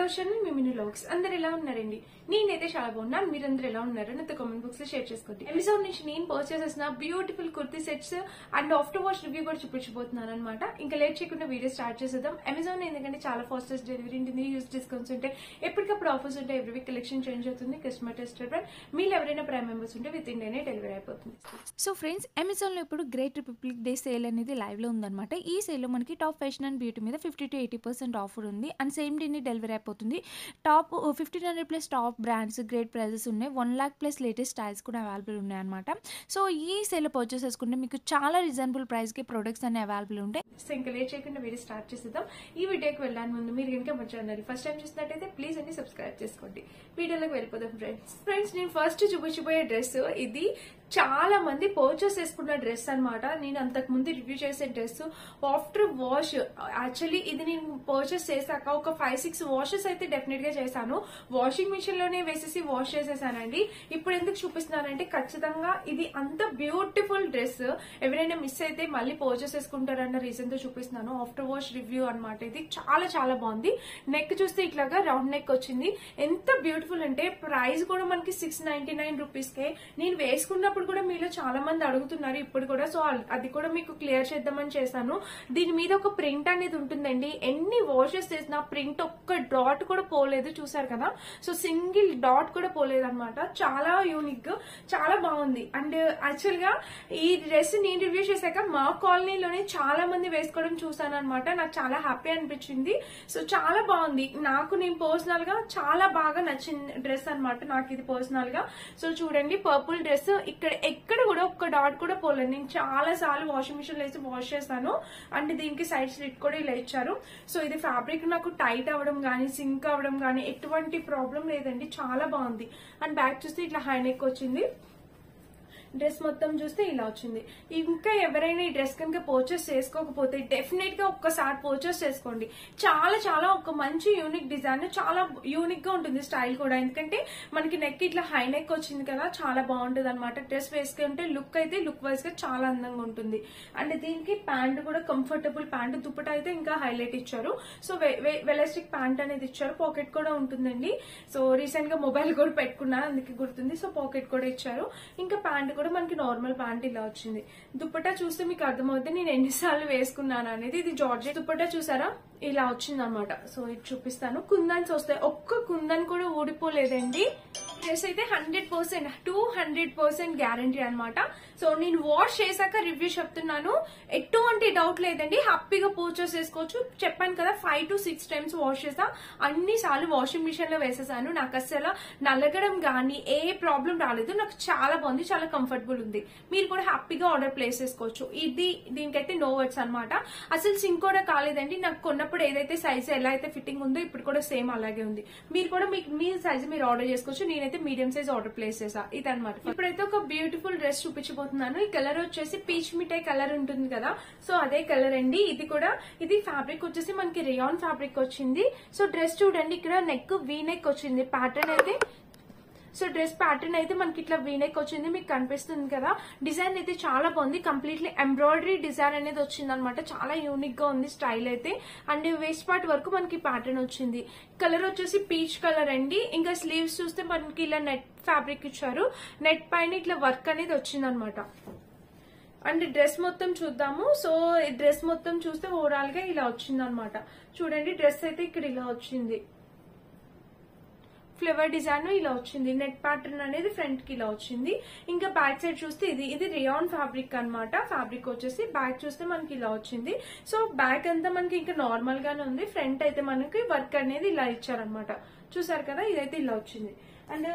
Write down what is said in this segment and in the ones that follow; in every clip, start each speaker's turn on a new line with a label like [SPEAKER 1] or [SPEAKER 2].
[SPEAKER 1] రోషన్ మీ mini logs అందరు ఎలా ఉన్నారండి నేనైతే చాలా బాగున్నాను మీరందరూ ఎలా ఉన్నారు నాతో కామెంట్ బాక్స్ లో షేర్ చేసుకోండి అమెజాన్ నుంచి నేను పర్చేస్ చేసిన beautiful kurti sets and after wash review కూడా చూపించబోతున్నాను అనమాట ఇంకా లేట్ చేయకుండా వీడియో స్టార్ట్ చేసేద్దాం అమెజాన్ ఎందుకంటే చాలా ఫాస్టెస్ట్ డెలివరీ ఉంటుంది యూస్ డిస్కౌంట్స్ ఉంటాయి ఎప్పటికప్పుడు ఆఫర్స్ ఉంటాయి ఎవ్రీ వీక్ కలెక్షన్ చేంజ్ అవుతుంది కస్టమర్ టెస్టర్ మీరు ఎవరైనా ప్రైమ్ మెంబర్స్ ఉంటే విత్ ఇండియానే డెలివరీ అయిపోతుంది
[SPEAKER 2] సో ఫ్రెండ్స్ అమెజాన్లో ఇప్పుడు గ్రేట్ రిపబ్లిక్ డే సేల్ అనేది లైవ్లో ఉందన్నమాట ఈ సేల్లో మనకి టాప్ ఫ్యాషన్ అండ్ బ్యూటీ మీద fifty to eighty percent offer ఉంది అండ్ సేమ్ డేని డెలివరీ అయిపోతుంది top fifteen hundred plus top brands great prices ఉన్నాయి one lakh plus latest styles కూడా అవైలబుల్ ఉన్నాయన్నమాట సో ఈ సేల్ పర్చేస్ చేసుకుంటే మీకు చాలా రీజనబుల్ ప్రైస్కి ప్రొడక్ట్స్ అన్ని అవైలబుల్ ఉంటాయి
[SPEAKER 1] సో ఇంకా లేట్ చేయకుండా వీడియో స్టార్ట్ చేసేద్దాం ఈ వీడియోకి వెళ్ళడానికి ముందు మీరు కనుక మా ఛానల్ ఫస్ట్ టైం చూసినట్టయితే ప్లీజ్ అన్ని సబ్స్క్రైబ్ చేసుకోండి వీడియోలోకి వెళ్ళిపోదాం ఫ్రెండ్స్ ఫ్రెండ్స్ నేను ఫస్ట్ చూపించబోయే డ్రెస్ ఇది చాలా మంది పర్చేస్ చేసుకున్న డ్రెస్ అన్నమాట నేను అంతకు ముందు రివ్యూ చేసే డ్రెస్ ఆఫ్టర్ వాష్ యాక్చువల్లీ ఇది నేను పర్చేస్ చేశాక ఒక ఫైవ్ సిక్స్ వాషెస్ అయితే డెఫినెట్ గా చేశాను వాషింగ్ మిషన్ లోనే వేసేసి వాష్ చేసేసానండి ఇప్పుడు ఎందుకు చూపిస్తున్నానంటే ఖచ్చితంగా ఇది అంత బ్యూటిఫుల్ డ్రెస్ ఎవరైనా మిస్ అయితే మళ్ళీ పర్చేస్ చేసుకుంటారన్న రీజన్ తో చూపిస్తున్నాను ఆఫ్టర్ వాష్ రివ్యూ అన్నమాట ఇది చాలా చాలా బాగుంది నెక్ చూస్తే ఇట్లాగా రౌండ్ నెక్ వచ్చింది ఎంత బ్యూటిఫుల్ అంటే ప్రైస్ కూడా మనకి సిక్స్ నైన్టీ నైన్ రూపీస్ కే నేను వేసుకున్నప్పుడు కూడా మీలో చాలా మంది అడుగుతున్నారు ఇప్పుడు కూడా సో అది కూడా మీకు క్లియర్ చేద్దామని చేశాను దీని మీద ఒక ప్రింట్ అనేది ఉంటుందండి ఎన్ని వాషెస్ చేసినా ప్రింట్ ఒక్క డాట్ కూడా పోలేదు చూసారు కదా సో సింగిల్ డాట్ కూడా పోలేదు అనమాట చాలా యూనిక్ చాలా బాగుంది అండ్ యాక్చువల్ గా ఈ డ్రెస్ నేను రివ్యూ చేశాక మా కాలనీలోనే చాలా మంది వేసుకోవడం చూసాను అనమాట నాకు చాలా హ్యాపీ అనిపించింది సో చాలా బాగుంది నాకు నేను పర్సనల్ గా చాలా బాగా నచ్చిన డ్రెస్ అన్నమాట నాకు ఇది పర్సనల్ గా సో చూడండి పర్పుల్ డ్రెస్ ఇక్కడ ఎక్కడ కూడా ఒక్క డాట్ కూడా పోలేదు నేను చాలా సార్లు వాషింగ్ మిషన్ లో వేసి వాష్ చేస్తాను అండ్ దీనికి సైడ్ స్లిట్ కూడా ఇలా ఇచ్చారు సో ఇది ఫ్యాబ్రిక్ నాకు టైట్ అవ్వడం కానీ సింక్ అవ్వడం కానీ ఎటువంటి ప్రాబ్లం లేదండి చాలా బాగుంది అండ్ బ్యాక్ చూస్తే ఇట్లా హై నెక్ వచ్చింది డ్రెస్ మొత్తం చూస్తే ఇలా వచ్చింది ఇంకా ఎవరైనా ఈ డ్రెస్ కనుక పర్చేస్ చేసుకోకపోతే డెఫినెట్ గా ఒక్కసారి పర్చేస్ చేసుకోండి చాలా చాలా ఒక మంచి యూనిక్ డిజైన్ చాలా యూనిక్ గా ఉంటుంది స్టైల్ కూడా ఎందుకంటే మనకి నెక్ ఇట్లా హై నెక్ వచ్చింది కదా చాలా బాగుంటుంది అనమాట డ్రెస్ వేసుకుంటే లుక్ అయితే లుక్ వైజ్ గా చాలా అందంగా ఉంటుంది అండ్ దీనికి ప్యాంట్ కూడా కంఫర్టబుల్ ప్యాంట్ దుప్పట అయితే ఇంకా హైలైట్ ఇచ్చారు సో వెలాస్టిక్ ప్యాంట్ అనేది ఇచ్చారు పాకెట్ కూడా ఉంటుందండి సో రీసెంట్ గా మొబైల్ కూడా పెట్టుకున్నాను అందుకే గుర్తుంది సో పాకెట్ కూడా ఇచ్చారు ఇంకా ప్యాంట్ కూడా మనకి నార్మల్ ప్యాంట్ ఇలా వచ్చింది దుప్పటా చూస్తే మీకు అర్థమవుతుంది నేను ఎన్నిసార్లు వేసుకున్నాను అనేది ఇది జార్జెట్ దుప్పటా చూసారా ఇలా వచ్చింది అనమాట సో ఇది చూపిస్తాను కుందన్స్ వస్తాయి ఒక్క కుందన్ కూడా ఊడిపోలేదండి డ్రెస్ అయితే hundred percent two hundred percent guarantee అనమాట సో నేను వాష్ చేశాక రివ్యూ చెప్తున్నాను ఎటువంటి డౌట్ లేదండి హ్యాపీగా పర్చేస్ చేసుకోవచ్చు చెప్పాను కదా five to six times wash చేసా అన్ని సార్లు వాషింగ్ మిషన్ లో వేసేసాను నాకు అసలు నలగడం కానీ ఏ ప్రాబ్లం రాలేదు నాకు చాలా బాగుంది చాలా కంఫర్టబుల్ ఉంది మీరు కూడా హ్యాపీగా ఆర్డర్ ప్లేస్ చేసుకోవచ్చు ఇది దీనికైతే నో వర్డ్స్ అనమాట అసలు సింక్ కూడా కాలేదండి నాకు కొన్నప్పుడు ఏదైతే సైజ్ ఎలా అయితే ఫిట్టింగ్ ఉందో ఇప్పుడు కూడా సేమ్ అలాగే ఉంది మీరు కూడా మీకు మీ సైజ్ మీరు ఆర్డర్ చేసుకోవచ్చు నేనైతే మీడియం సైజ్ ఆర్డర్ ప్లేస్ చేసా ఇదనమాట ఇప్పుడైతే ఒక బ్యూటిఫుల్ డ్రెస్ చూపించబోతున్నాను ఈ కలర్ వచ్చేసి పీచ్ మిఠాయి కలర్ ఉంటుంది కదా సో అదే కలర్ అండి ఇది కూడా ఇది ఫ్యాబ్రిక్ వచ్చేసి మనకి రియాన్ ఫ్యాబ్రిక్ వచ్చింది సో డ్రెస్ చూడండి ఇక్కడ నెక్ వీ నెక్ వచ్చింది ప్యాటర్న్ అయితే సో డ్రెస్ ప్యాటర్న్ అయితే మనకి ఇట్లా వీనెక్ వచ్చింది మీకు కనిపిస్తుంది కదా డిజైన్ అయితే చాలా బాగుంది కంప్లీట్లీ ఎంబ్రాయిడరీ డిజైన్ అనేది వచ్చింది అనమాట చాలా యూనిక్ గా ఉంది స్టైల్ అయితే అండ్ వేస్ట్ పార్ట్ వరకు మనకి ప్యాటర్న్ వచ్చింది కలర్ వచ్చేసి పీచ్ కలర్ అండి ఇంకా స్లీవ్స్ చూస్తే మనకి ఇలా నెట్ ఫ్యాబ్రిక్ ఇచ్చారు నెట్ పైన ఇట్లా వర్క్ అనేది వచ్చింది అనమాట అండ్ డ్రెస్ మొత్తం చూద్దాము సో ఈ డ్రెస్ మొత్తం చూస్తే ఓవరాల్ గా ఇలా వచ్చింది అనమాట చూడండి డ్రెస్ అయితే ఇక్కడ ఇలా వచ్చింది ఫ్లేవర్ డిజైన్ ఇలా వచ్చింది నెట్ ప్యాటర్న్ అనేది ఫ్రంట్ కి ఇలా వచ్చింది ఇంకా బ్యాక్ సైడ్ చూస్తే ఇది ఇది రియాన్ ఫ్యాబ్రిక్ అన్నమాట ఫ్యాబ్రిక్ వచ్చేసి బ్యాక్ చూస్తే మనకి ఇలా వచ్చింది సో బ్యాక్ అంతా మనకి ఇంకా నార్మల్ గానే ఉంది ఫ్రంట్ అయితే మనకి వర్క్ అనేది ఇలా ఇచ్చారనమాట చూసారు కదా ఇదైతే ఇలా వచ్చింది అండ్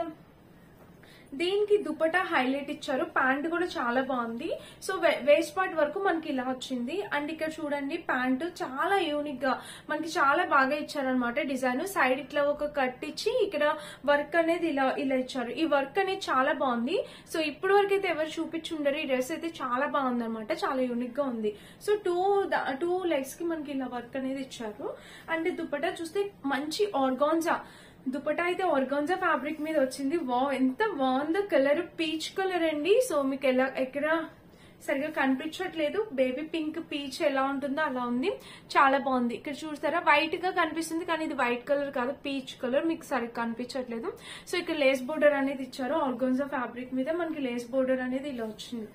[SPEAKER 1] దీనికి దుపటా హైలైట్ ఇచ్చారు ప్యాంట్ కూడా చాలా బాగుంది సో వేస్ట్ పార్ట్ వరకు మనకి ఇలా వచ్చింది అండ్ ఇక్కడ చూడండి ప్యాంట్ చాలా యూనిక్ గా మనకి చాలా బాగా ఇచ్చారనమాట డిజైన్ సైడ్ ఇట్లా ఒక కట్ ఇచ్చి ఇక్కడ వర్క్ అనేది ఇలా ఇలా ఇచ్చారు ఈ వర్క్ అనేది చాలా బాగుంది సో ఇప్పటి వరకు అయితే ఎవరు చూపించుండరు ఈ డ్రెస్ అయితే చాలా బాగుంది అనమాట చాలా యూనిక్ గా ఉంది సో టూ టూ లెగ్స్ కి మనకి ఇలా వర్క్ అనేది ఇచ్చారు అండ్ దుపటా చూస్తే మంచి ఆర్గాన్జా దుపటా అయితే ఆర్గాన్జా ఫ్యాబ్రిక్ మీద వచ్చింది వా ఎంత బాగుందో కలర్ పీచ్ కలర్ అండి సో మీకు ఎలా ఎక్కడ సరిగా కనిపించట్లేదు బేబీ పింక్ పీచ్ ఎలా ఉంటుందో అలా ఉంది చాలా బాగుంది ఇక్కడ చూస్తారా వైట్ గా కనిపిస్తుంది కానీ ఇది వైట్ కలర్ కాదు పీచ్ కలర్ మీకు సరిగ్గా కనిపించట్లేదు సో ఇక్కడ లేస్ బోర్డర్ అనేది ఇచ్చారు ఆర్గోన్జా ఫ్యాబ్రిక్ మీద మనకి లేస్ బోర్డర్ అనేది ఇలా వచ్చింది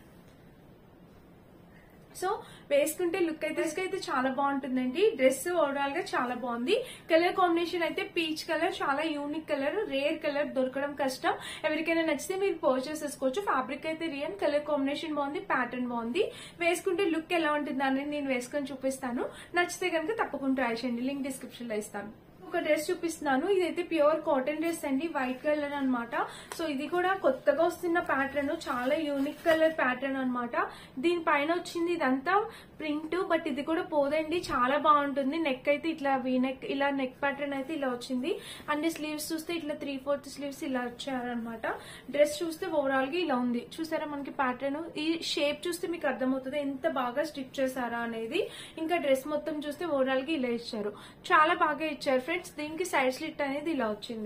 [SPEAKER 1] సో వేసుకుంటే లుక్ అయితే అయితే చాలా బాగుంటుందండి డ్రెస్ ఓవరాల్ గా చాలా బాగుంది కలర్ కాంబినేషన్ అయితే పీచ్ కలర్ చాలా యూనిక్ కలర్ రేర్ కలర్ దొరకడం కష్టం ఎవరికైనా నచ్చితే మీరు పర్చేస్ చేసుకోవచ్చు ఫ్యాబ్రిక్ అయితే రియల్ కలర్ కాంబినేషన్ బాగుంది ప్యాటర్న్ బాగుంది వేసుకుంటే లుక్ ఎలా ఉంటుంది అనేది నేను వేసుకొని చూపిస్తాను నచ్చితే కనుక తప్పకుండా ట్రై చేయండి లింక్ డిస్క్రిప్షన్ లో ఇస్తాను ఒక డ్రెస్ చూపిస్తున్నాను ఇదైతే ప్యూర్ కాటన్ డ్రెస్ అండి వైట్ కలర్ అన్నమాట సో ఇది కూడా కొత్తగా వస్తున్న ప్యాటర్న్ చాలా యూనిక్ కలర్ ప్యాటర్న్ అన్నమాట దీనిపైన వచ్చింది ఇదంతా ప్రింట్ బట్ ఇది కూడా పోదండి చాలా బాగుంటుంది నెక్ అయితే ఇట్లా వీ నెక్ ఇలా నెక్ ప్యాటర్న్ అయితే ఇలా వచ్చింది అండ్ స్లీవ్స్ చూస్తే ఇట్లా త్రీ ఫోర్త్ స్లీవ్స్ ఇలా వచ్చారనమాట డ్రెస్ చూస్తే ఓవరాల్ గా ఇలా ఉంది చూసారా మనకి ప్యాటర్న్ ఈ షేప్ చూస్తే మీకు అర్థమవుతుంది ఎంత బాగా స్టిచ్ చేశారా అనేది ఇంకా డ్రెస్ మొత్తం చూస్తే ఓవరాల్ గా ఇలా ఇచ్చారు చాలా బాగా ఇచ్చారు ఫ్రెండ్స్ దీనికి సైడ్ స్లిట్ అనేది ఇలా వచ్చింది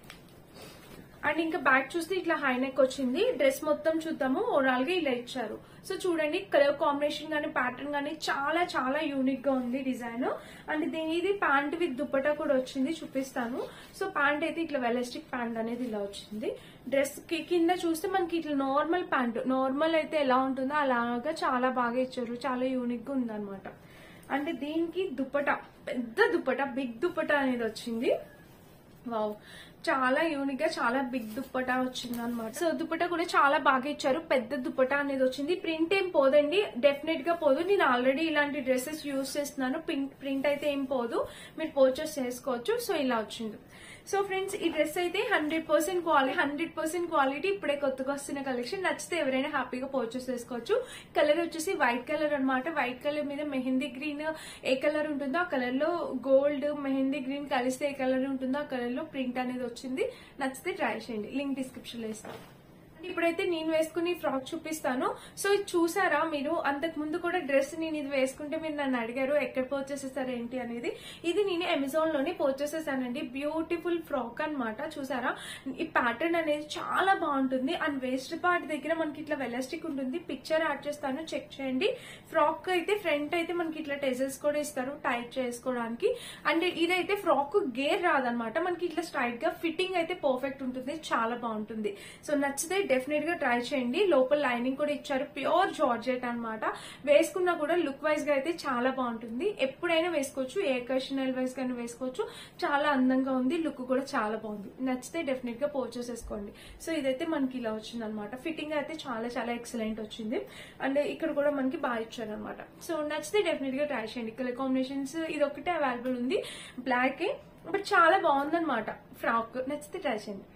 [SPEAKER 1] అండ్ ఇంకా బ్యాక్ చూస్తే ఇట్లా హై నెక్ వచ్చింది డ్రెస్ మొత్తం చూద్దాము ఓవరాల్ గా ఇలా ఇచ్చారు సో చూడండి కలర్ కాంబినేషన్ గానీ ప్యాటర్న్ గానీ చాలా చాలా యూనిక్ గా ఉంది డిజైన్ అండ్ దీని ఇది ప్యాంట్ విత్ దుప్పటా కూడా వచ్చింది చూపిస్తాను సో ప్యాంట్ అయితే ఇట్లా వెలస్టిక్ ప్యాంట్ అనేది ఇలా వచ్చింది డ్రెస్ కి కింద చూస్తే మనకి ఇట్లా నార్మల్ ప్యాంట్ నార్మల్ అయితే ఎలా ఉంటుందో అలాగా చాలా బాగా ఇచ్చారు చాలా యూనిక్ గా ఉందన్నమాట అంటే దీనికి దుప్పట పెద్ద దుప్పట బిగ్ దుప్పట అనేది వచ్చింది వావ్ చాలా యూనిక్ గా చాలా బిగ్ దుప్పటా వచ్చింది అనమాట సో దుప్పటా కూడా చాలా బాగా ఇచ్చారు పెద్ద దుప్పటా అనేది వచ్చింది ప్రింట్ ఏం పోదండి డెఫినెట్ గా పోదు నేను ఆల్రెడీ ఇలాంటి డ్రెస్సెస్ యూస్ చేస్తున్నాను ప్రింట్ అయితే ఏం పోదు మీరు పర్చేస్ చేసుకోవచ్చు సో ఇలా వచ్చింది సో ఫ్రెండ్స్ ఈ డ్రెస్ అయితే hundred percent quality hundred percent quality ఇప్పుడే కొత్తగా వస్తున్న కలెక్షన్ నచ్చితే ఎవరైనా హ్యాపీగా పర్చేస్ చేసుకోవచ్చు కలర్ వచ్చేసి వైట్ కలర్ అన్నమాట వైట్ కలర్ మీద మెహందీ గ్రీన్ ఏ కలర్ ఉంటుందో ఆ కలర్ లో గోల్డ్ మెహందీ గ్రీన్ కలిస్తే ఏ కలర్ ఉంటుందో ఆ కలర్ లో ప్రింట్ అనేది వచ్చింది నచ్చితే ట్రై చేయండి లింక్ డిస్క్రిప్షన్ లో ఇస్తాను అండ్ ఇప్పుడైతే నేను వేసుకుని ఫ్రాక్ చూపిస్తాను సో ఇది చూసారా మీరు అంతకు ముందు కూడా డ్రెస్ నేను ఇది వేసుకుంటే మీరు నన్ను అడిగారు ఎక్కడ పర్చేస్ చేస్తారు ఏంటి అనేది ఇది నేను అమెజాన్ లోనే పర్చేస్ చేశానండి బ్యూటిఫుల్ ఫ్రాక్ అన్నమాట చూసారా ఈ ప్యాటర్న్ అనేది చాలా బాగుంటుంది అండ్ వేస్ట్ పార్ట్ దగ్గర మనకి ఇట్లా వెలాస్టిక్ ఉంటుంది పిక్చర్ యాడ్ చేస్తాను చెక్ చేయండి ఫ్రాక్ అయితే ఫ్రంట్ అయితే మనకి ఇట్లా టెజల్స్ కూడా ఇస్తారు టైట్ చేసుకోవడానికి అండ్ ఇదైతే ఫ్రాక్ గేర్ రాదనమాట మనకి ఇట్లా స్ట్రైట్ గా ఫిట్టింగ్ అయితే పర్ఫెక్ట్ ఉంటుంది చాలా బాగుంటుంది సో నచ్చితే డెఫినెట్ గా ట్రై చేయండి లోపల లైనింగ్ కూడా ఇచ్చారు ప్యూర్ జార్జెట్ అన్నమాట వేసుకున్నా కూడా లుక్ వైజ్ గా అయితే చాలా బాగుంటుంది ఎప్పుడైనా వేసుకోవచ్చు ఏ అకేషనల్ వైజ్ గానే వేసుకోవచ్చు చాలా అందంగా ఉంది లుక్ కూడా చాలా బాగుంది నచ్చితే డెఫినెట్ గా పర్చేస్ చేసుకోండి సో ఇదైతే మనకి ఇలా వచ్చింది అనమాట ఫిట్టింగ్ అయితే చాలా చాలా ఎక్సలెంట్ వచ్చింది అండ్ ఇక్కడ కూడా మనకి బాగా ఇచ్చారు అనమాట సో నచ్చితే డెఫినెట్ గా ట్రై చేయండి కలర్ కాంబినేషన్స్ ఇది ఒకటే అవైలబుల్ ఉంది బ్లాక్ బట్ చాలా బాగుందన్నమాట ఫ్రాక్ నచ్చితే ట్రై చేయండి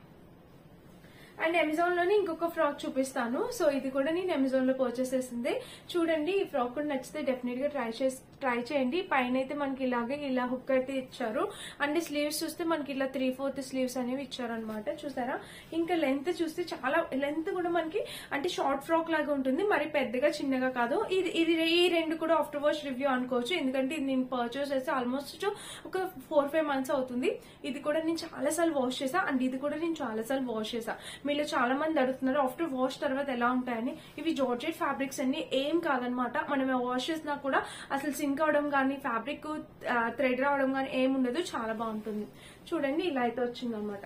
[SPEAKER 1] అండ్ అమెజాన్ లోనే ఇంకొక ఫ్రాక్ చూపిస్తాను సో ఇది కూడా నేను అమెజాన్ లో పర్చేస్ చేసింది చూడండి ఈ ఫ్రాక్ కూడా నచ్చితే డెఫినెట్ గా ట్రై చేసి ట్రై చేయండి పైన అయితే మనకి ఇలాగే ఇలా హుక్ అయితే ఇచ్చారు అండ్ స్లీవ్స్ చూస్తే మనకి ఇలా త్రీ ఫోర్త్ స్లీవ్స్ అనేవి ఇచ్చారు అనమాట చూసారా ఇంకా లెంత్ చూస్తే చాలా లెంత్ కూడా మనకి అంటే షార్ట్ ఫ్రాక్ లాగా ఉంటుంది మరి పెద్దగా చిన్నగా కాదు ఇది ఇది ఈ రెండు కూడా ఆఫ్టర్ వాష్ రివ్యూ అనుకోవచ్చు ఎందుకంటే ఇది నేను పర్చేస్ చేస్తే ఆల్మోస్ట్ ఒక ఫోర్ ఫైవ్ మంత్స్ అవుతుంది ఇది కూడా నేను చాలా సార్లు వాష్ చేసా అండ్ ఇది కూడా నేను చాలా సార్లు వాష్ చేసా మీలో చాలా మంది అడుగుతున్నారు ఆఫ్టర్ వాష్ తర్వాత ఎలా ఉంటాయని ఇవి జార్జెట్ ఫ్యాబ్రిక్స్ అన్ని ఏం కాదనమాట మనం వాష్ చేసినా కూడా అసలు సింక్ అవడం కానీ ఫ్యాబ్రిక్ థ్రెడ్ రావడం కానీ ఏం ఉండదు చాలా బాగుంటుంది చూడండి ఇలా అయితే వచ్చింది అనమాట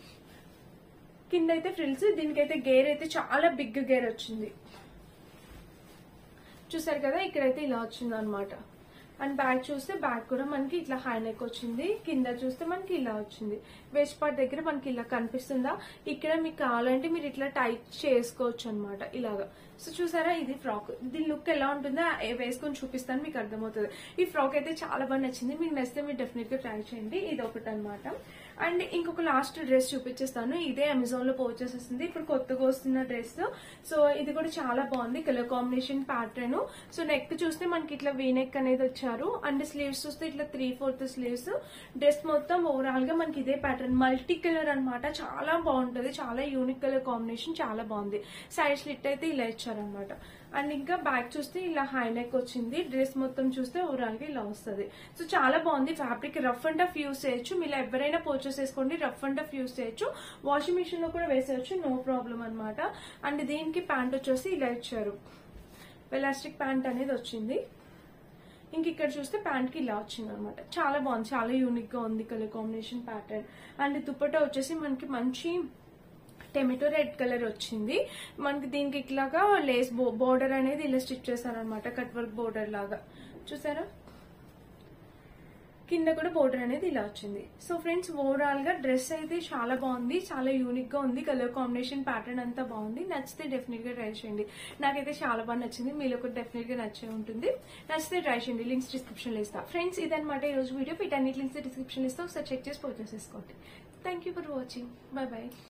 [SPEAKER 1] కింద అయితే ఫ్రిల్స్ దీనికైతే గేర్ అయితే చాలా బిగ్ గేర్ వచ్చింది చూసారు కదా ఇక్కడైతే ఇలా వచ్చింది అనమాట అండ్ బ్యాక్ చూస్తే బ్యాక్ కూడా మనకి ఇట్లా హై నెక్ వచ్చింది కింద చూస్తే మనకి ఇలా వచ్చింది వేస్ట్ పార్ట్ దగ్గర మనకి ఇలా కనిపిస్తుందా ఇక్కడ మీకు కావాలంటే మీరు ఇట్లా టైట్ చేసుకోవచ్చు అనమాట ఇలాగా సో చూసారా ఇది ఫ్రాక్ దీని లుక్ ఎలా ఉంటుందో ఏ- వేసుకొని చూపిస్తాను మీకు అర్థమవుతుంది ఈ ఫ్రాక్ అయితే చాలా బాగా నచ్చింది మీకు నచ్చితే మీరు డెఫినెట్ గా ట్రై చేయండి ఇది ఒకటి అనమాట అండ్ ఇంకొక లాస్ట్ డ్రెస్ చూపించేస్తాను ఇదే అమెజాన్ లో పర్చేస్ వస్తుంది ఇప్పుడు కొత్తగా వస్తున్న డ్రెస్ సో ఇది కూడా చాలా బాగుంది colour combination pattern so neck చూస్తే మనకి ఇట్లా వీ నెక్ అనేది వచ్చారు అండ్ స్లీవ్స్ చూస్తే ఇట్లా త్రీ ఫోర్త్ స్లీవ్స్ డ్రెస్ మొత్తం ఓవరాల్ గా మనకి ఇదే ప్యాటర్న్ మల్టీ కలర్ అన్నమాట చాలా బాగుంటది చాలా యూనిక్ కలర్ కాంబినేషన్ చాలా బాగుంది సైడ్ స్లిట్ అయితే ఇలా ఇచ్చారనమాట అండ్ ఇంకా బ్యాక్ చూస్తే ఇలా హై నెక్ వచ్చింది డ్రెస్ మొత్తం చూస్తే ఓవరాల్ గా ఇలా వస్తుంది సో చాలా బాగుంది fabric rough and tough use చేయొచ్చు మీరు ఎవరైనా పర్చేస్ చేసుకోండి రఫ్ అండ్ టఫ్ యూస్ చేయొచ్చు వాషింగ్ మిషన్ లో కూడా వేసేయచ్చు నో ప్రాబ్లం అన్నమాట అండ్ దీనికి ప్యాంట్ వచ్చేసి ఇలా ఇచ్చారు ఎలాస్టిక్ ప్యాంట్ అనేది వచ్చింది ఇంక ఇక్కడ చూస్తే ప్యాంట్ కి ఇలా వచ్చింది అనమాట చాలా బాగుంది చాలా యూనిక్ గా ఉంది colour combination pattern and dupatta వచ్చేసి మనకి మంచి టెమెటో రెడ్ కలర్ వచ్చింది మనకి దీనికి ఇట్లాగా లేస్ బోర్డర్ అనేది ఇలా స్టిచ్ చేశారనమాట కట్ వర్క్ బోర్డర్ లాగా చూసారా కింద కూడా బోర్డర్ అనేది ఇలా వచ్చింది సో ఫ్రెండ్స్ ఓవరాల్ గా డ్రెస్ అయితే చాలా బాగుంది చాలా యూనిక్ గా ఉంది కలర్ కాంబినేషన్ ప్యాటర్న్ అంతా బాగుంది నచ్చితే డెఫినెట్ గా ట్రై చేయండి నాకైతే చాలా బాగా నచ్చింది మీలో కూడా డెఫినెట్ గా నచ్చే ఉంటుంది నచ్చితే ట్రై చేయండి లింక్స్ డిస్క్రిప్షన్ లో ఇస్తా ఫ్రెండ్స్ ఇదనమాట ఈ రోజు వీడియో వీటన్నిటి లింక్స్ డిస్క్రిప్షన్ ఇస్తా ఒకసారి చెక్ చేసి పర్చేస్ చేసుకోండి thank you for watching bye by